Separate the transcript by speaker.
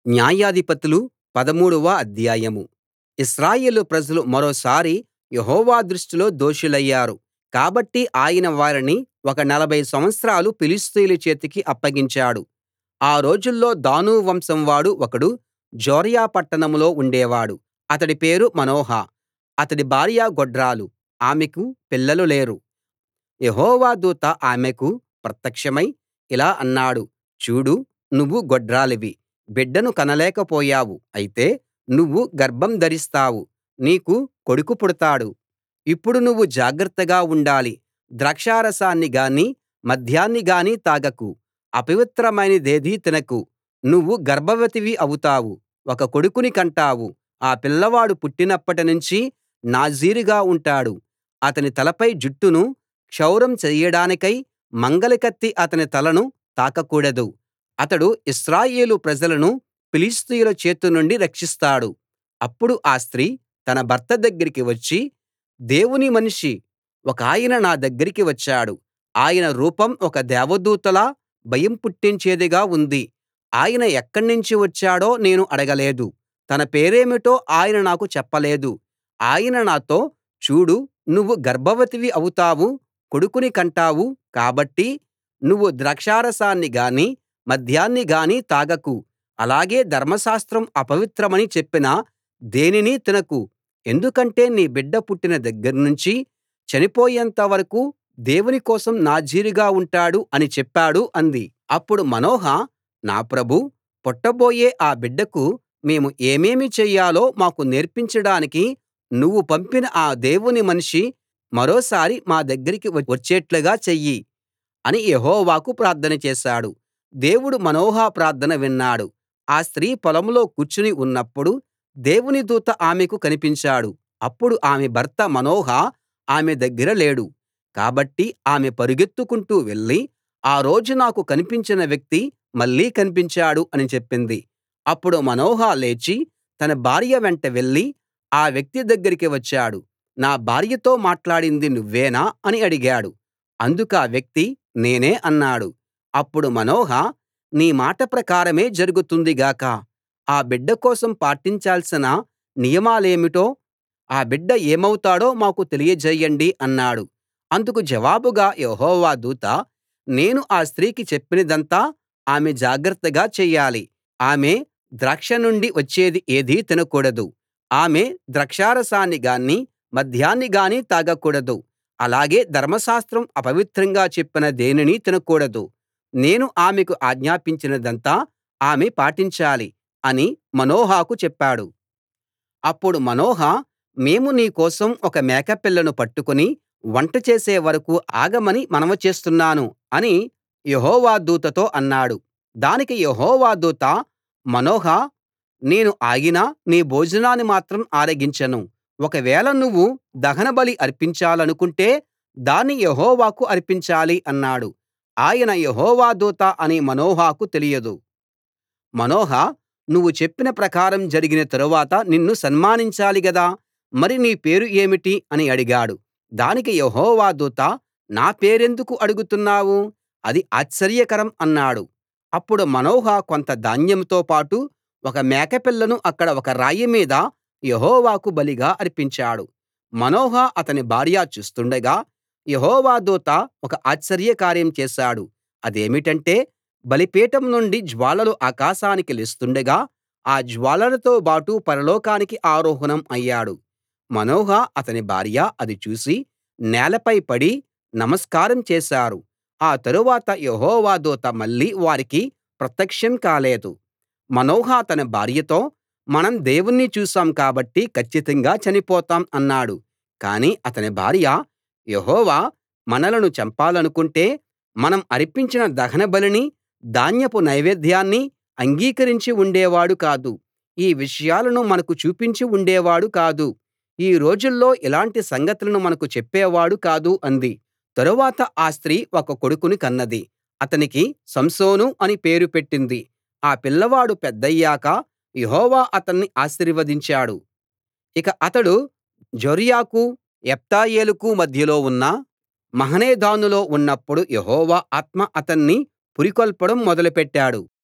Speaker 1: న్యాయాధిపతులు పదమూడవ అధ్యాయం ఇశ్రాయేలు ప్రజలు మరోసారి యెహోవా దృష్టిలో దోషులయ్యారు కాబట్టి ఆయన వారిని ఒక నలభై సంవత్సరాలు ఫిలిష్తీయుల చేతికి అప్పగించాడు ఆ రోజుల్లో దాను వంశం వాడు ఒకడు జొర్యా పట్టణంలో ఉండేవాడు అతడి పేరు మనోహ అతడి భార్య గొడ్రాలు ఆమెకు పిల్లలు లేరు యెహోవా దూత ఆమెకు ప్రత్యక్షమై ఇలా అన్నాడు చూడు నువ్వు గొడ్రాలివి బిడ్డను కనలేకపోయావు అయితే నువ్వు గర్భం ధరిస్తావు నీకు కొడుకు పుడతాడు ఇప్పుడు నువ్వు జాగ్రత్తగా ఉండాలి ద్రాక్షారసాన్ని గానీ మద్యాన్ని గానీ తాగకు అపవిత్రమైనదేదీ తినకు నువ్వు గర్భవతివి అవుతావు ఒక కొడుకుని కంటావు ఆ పిల్లవాడు పుట్టినప్పటినుంచి నాజీరుగా ఉంటాడు అతని తలపై జుట్టును క్షౌరం చెయ్యడానికై మంగలి అతని తలను తాకకూడదు అతడు ఇశ్రాయేలు ప్రజలను ఫిలిష్తీయుల చేతి నుండి రక్షిస్తాడు అప్పుడు ఆ స్త్రీ తన భర్త దగ్గరికి వచ్చి దేవుని మనిషి ఒకాయన నా దగ్గరికి వచ్చాడు ఆయన రూపం ఒక దేవదూతలా భయం పుట్టించేదిగా ఉంది ఆయన ఎక్కడ్నించి వచ్చాడో నేను అడగలేదు తన పేరేమిటో ఆయన నాకు చెప్పలేదు ఆయన నాతో చూడు నువ్వు గర్భవతివి అవుతావు కొడుకుని కంటావు కాబట్టి నువ్వు ద్రాక్షారసాన్ని గానీ మద్యాన్ని గానీ తాగకు అలాగే ధర్మశాస్త్రం అపవిత్రమని చెప్పిన దేనినీ తినకు ఎందుకంటే నీ బిడ్డ పుట్టిన దగ్గర్నుంచి చనిపోయేంత వరకూ దేవుని కోసం నాజీరుగా ఉంటాడు అని చెప్పాడు అంది అప్పుడు మనోహ నా ప్రభూ పుట్టబోయే ఆ బిడ్డకు మేము ఏమేమి చెయ్యాలో మాకు నేర్పించడానికి నువ్వు పంపిన ఆ దేవుని మనిషి మరోసారి మా దగ్గరికి వచ్చేట్లుగా చెయ్యి అని యెహోవాకు ప్రార్థన చేశాడు దేవుడు మనోహ ప్రార్థన విన్నాడు ఆ స్త్రీ పొలంలో కూర్చుని ఉన్నప్పుడు దేవుని దూత ఆమెకు కనిపించాడు అప్పుడు ఆమె భర్త మనోహ ఆమె దగ్గర లేడు కాబట్టి ఆమె పరుగెత్తుకుంటూ వెళ్లి ఆ రోజు నాకు కనిపించిన వ్యక్తి మళ్ళీ కనిపించాడు అని చెప్పింది అప్పుడు మనోహ లేచి తన భార్య వెంట వెళ్లి ఆ వ్యక్తి దగ్గరికి వచ్చాడు నా భార్యతో మాట్లాడింది నువ్వేనా అని అడిగాడు అందుకా వ్యక్తి నేనే అన్నాడు అప్పుడు మనోహ నీ మాట ప్రకారమే జరుగుతుంది గాక ఆ బిడ్డ కోసం పాటించాల్సిన నియమాలేమిటో ఆ బిడ్డ ఏమౌతాడో మాకు తెలియజేయండి అన్నాడు అందుకు జవాబుగా యెహోవా దూత నేను ఆ స్త్రీకి చెప్పినదంతా ఆమె జాగ్రత్తగా చెయ్యాలి ఆమె ద్రాక్ష నుండి వచ్చేది ఏదీ తినకూడదు ఆమె ద్రాక్షారసాన్ని గానీ మద్యాన్ని గానీ తాగకూడదు అలాగే ధర్మశాస్త్రం అపవిత్రంగా చెప్పిన దేనినీ తినకూడదు నేను ఆమెకు ఆజ్ఞాపించినదంతా ఆమె పాటించాలి అని మనోహకు చెప్పాడు అప్పుడు మనోహ మేము నీ కోసం ఒక మేకపిల్లను పట్టుకుని వంట చేసే వరకూ ఆగమని మనవి చేస్తున్నాను అని యెహోవా దూతతో అన్నాడు దానికి యెహోవా దూత మనోహ నేను ఆగినా నీ భోజనాన్ని మాత్రం ఆరగించను ఒకవేళ నువ్వు దహనబలి అర్పించాలనుకుంటే దాన్ని యెహోవాకు అర్పించాలి అన్నాడు ఆయన యెహోవా దూత అని మనోహకు తెలియదు మనోహ నువ్వు చెప్పిన ప్రకారం జరిగిన తరువాత నిన్ను సన్మానించాలి గదా మరి నీ పేరు ఏమిటి అని అడిగాడు దానికి యెహోవా దూత నా పేరెందుకు అడుగుతున్నావు అది ఆశ్చర్యకరం అన్నాడు అప్పుడు మనోహ కొంత ధాన్యంతో పాటు ఒక మేకపిల్లను అక్కడ ఒక రాయి మీద యెహోవాకు బలిగా అర్పించాడు మనోహ అతని భార్య చూస్తుండగా యెహోవా దూత ఒక ఆశ్చర్య కార్యం చేశాడు అదేమిటంటే బలిపీఠం నుండి జ్వాలలు ఆకాశానికి లేస్తుండగా ఆ జ్వాలలతో బాటు పరలోకానికి ఆరోహణం అయ్యాడు మనోహ అతని భార్య అది చూసి నేలపై పడి నమస్కారం చేశారు ఆ తరువాత యెహోవా దూత మళ్ళీ వారికి ప్రత్యక్షం కాలేదు మనోహ తన భార్యతో మనం దేవుణ్ణి చూశాం కాబట్టి కచ్చితంగా చనిపోతాం అన్నాడు కాని అతని భార్య యెహోవా మనలను చంపాలనుకుంటే మనం అర్పించిన దహనబలిని ధాన్యపు నైవేద్యాన్ని అంగీకరించి ఉండేవాడు కాదు ఈ విషయాలను మనకు చూపించి ఉండేవాడు కాదు ఈ రోజుల్లో ఇలాంటి సంగతులను మనకు చెప్పేవాడు కాదు అంది తరువాత ఆ స్త్రీ ఒక కొడుకుని కన్నది అతనికి సంసోను అని పేరు పెట్టింది ఆ పిల్లవాడు పెద్దయ్యాక యెహోవా అతన్ని ఆశీర్వదించాడు ఇక అతడు జొర్యాకు ఎష్తాయోలుకు మధ్యలో ఉన్న మహనెదానులో ఉన్నప్పుడు యెహోవా ఆత్మ అతన్ని పురికొల్పడం మొదలుపెట్టాడు